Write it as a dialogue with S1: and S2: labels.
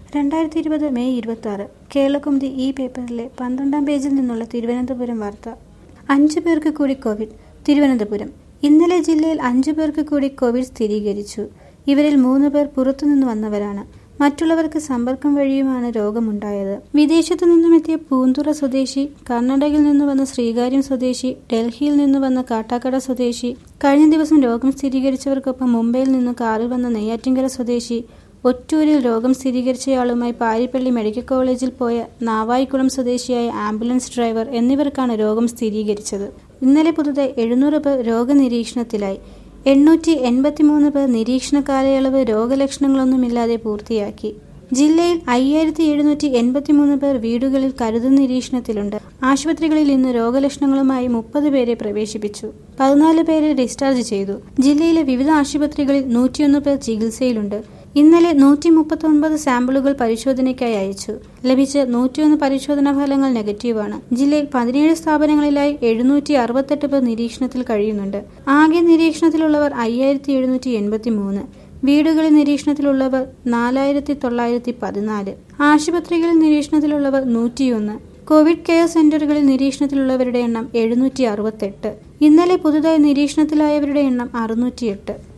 S1: രണ്ടായിരത്തി ഇരുപത് മെയ് ഇരുപത്തി ആറ് കേരളകൗമുദി ഈ പേപ്പറിലെ പന്ത്രണ്ടാം പേജിൽ നിന്നുള്ള തിരുവനന്തപുരം വാർത്ത അഞ്ചു പേർക്ക് കൂടി കോവിഡ് തിരുവനന്തപുരം ഇന്നലെ ജില്ലയിൽ അഞ്ചു പേർക്ക് കൂടി കോവിഡ് സ്ഥിരീകരിച്ചു ഇവരിൽ മൂന്ന് പേർ പുറത്തുനിന്ന് വന്നവരാണ് മറ്റുള്ളവർക്ക് സമ്പർക്കം വഴിയുമാണ് രോഗമുണ്ടായത് വിദേശത്തു നിന്നുമെത്തിയ പൂന്തുറ സ്വദേശി കർണാടകയിൽ നിന്ന് വന്ന ശ്രീകാര്യം സ്വദേശി ഡൽഹിയിൽ നിന്ന് വന്ന കാട്ടാക്കട സ്വദേശി കഴിഞ്ഞ ദിവസം രോഗം സ്ഥിരീകരിച്ചവർക്കൊപ്പം മുംബൈയിൽ നിന്ന് കാറിൽ വന്ന നെയ്യാറ്റിങ്കര സ്വദേശി ഒറ്റൂരിൽ രോഗം സ്ഥിരീകരിച്ചയാളുമായി പാരിപ്പള്ളി മെഡിക്കൽ കോളേജിൽ പോയ നാവായിക്കുളം സ്വദേശിയായ ആംബുലൻസ് ഡ്രൈവർ എന്നിവർക്കാണ് രോഗം സ്ഥിരീകരിച്ചത് ഇന്നലെ പുതുതായി എഴുന്നൂറ് പേർ രോഗനിരീക്ഷണത്തിലായി എണ്ണൂറ്റി എൺപത്തിമൂന്ന് പേർ നിരീക്ഷണ കാലയളവ് രോഗലക്ഷണങ്ങളൊന്നുമില്ലാതെ പൂർത്തിയാക്കി ജില്ലയിൽ അയ്യായിരത്തി എഴുന്നൂറ്റി എൺപത്തിമൂന്ന് പേർ വീടുകളിൽ കരുതൽ നിരീക്ഷണത്തിലുണ്ട് ആശുപത്രികളിൽ ഇന്ന് രോഗലക്ഷണങ്ങളുമായി മുപ്പത് പേരെ പ്രവേശിപ്പിച്ചു പതിനാല് പേരെ ഡിസ്ചാർജ് ചെയ്തു ജില്ലയിലെ വിവിധ ആശുപത്രികളിൽ നൂറ്റിയൊന്ന് പേർ ചികിത്സയിലുണ്ട് ഇന്നലെ നൂറ്റി മുപ്പത്തി ഒൻപത് സാമ്പിളുകൾ പരിശോധനയ്ക്കായി അയച്ചു ലഭിച്ച നൂറ്റിയൊന്ന് പരിശോധനാ ഫലങ്ങൾ നെഗറ്റീവാണ് ജില്ലയിൽ പതിനേഴ് സ്ഥാപനങ്ങളിലായി എഴുന്നൂറ്റി അറുപത്തെട്ട് പേർ നിരീക്ഷണത്തിൽ കഴിയുന്നുണ്ട് ആകെ നിരീക്ഷണത്തിലുള്ളവർ അയ്യായിരത്തി എഴുന്നൂറ്റി എൺപത്തി മൂന്ന് വീടുകളിൽ നിരീക്ഷണത്തിലുള്ളവർ നാലായിരത്തി തൊള്ളായിരത്തി പതിനാല് ആശുപത്രികളിൽ നിരീക്ഷണത്തിലുള്ളവർ നൂറ്റിയൊന്ന് കോവിഡ് കെയർ സെന്ററുകളിൽ നിരീക്ഷണത്തിലുള്ളവരുടെ എണ്ണം എഴുന്നൂറ്റി അറുപത്തെട്ട് ഇന്നലെ പുതുതായി നിരീക്ഷണത്തിലായവരുടെ എണ്ണം അറുന്നൂറ്റിയെട്ട്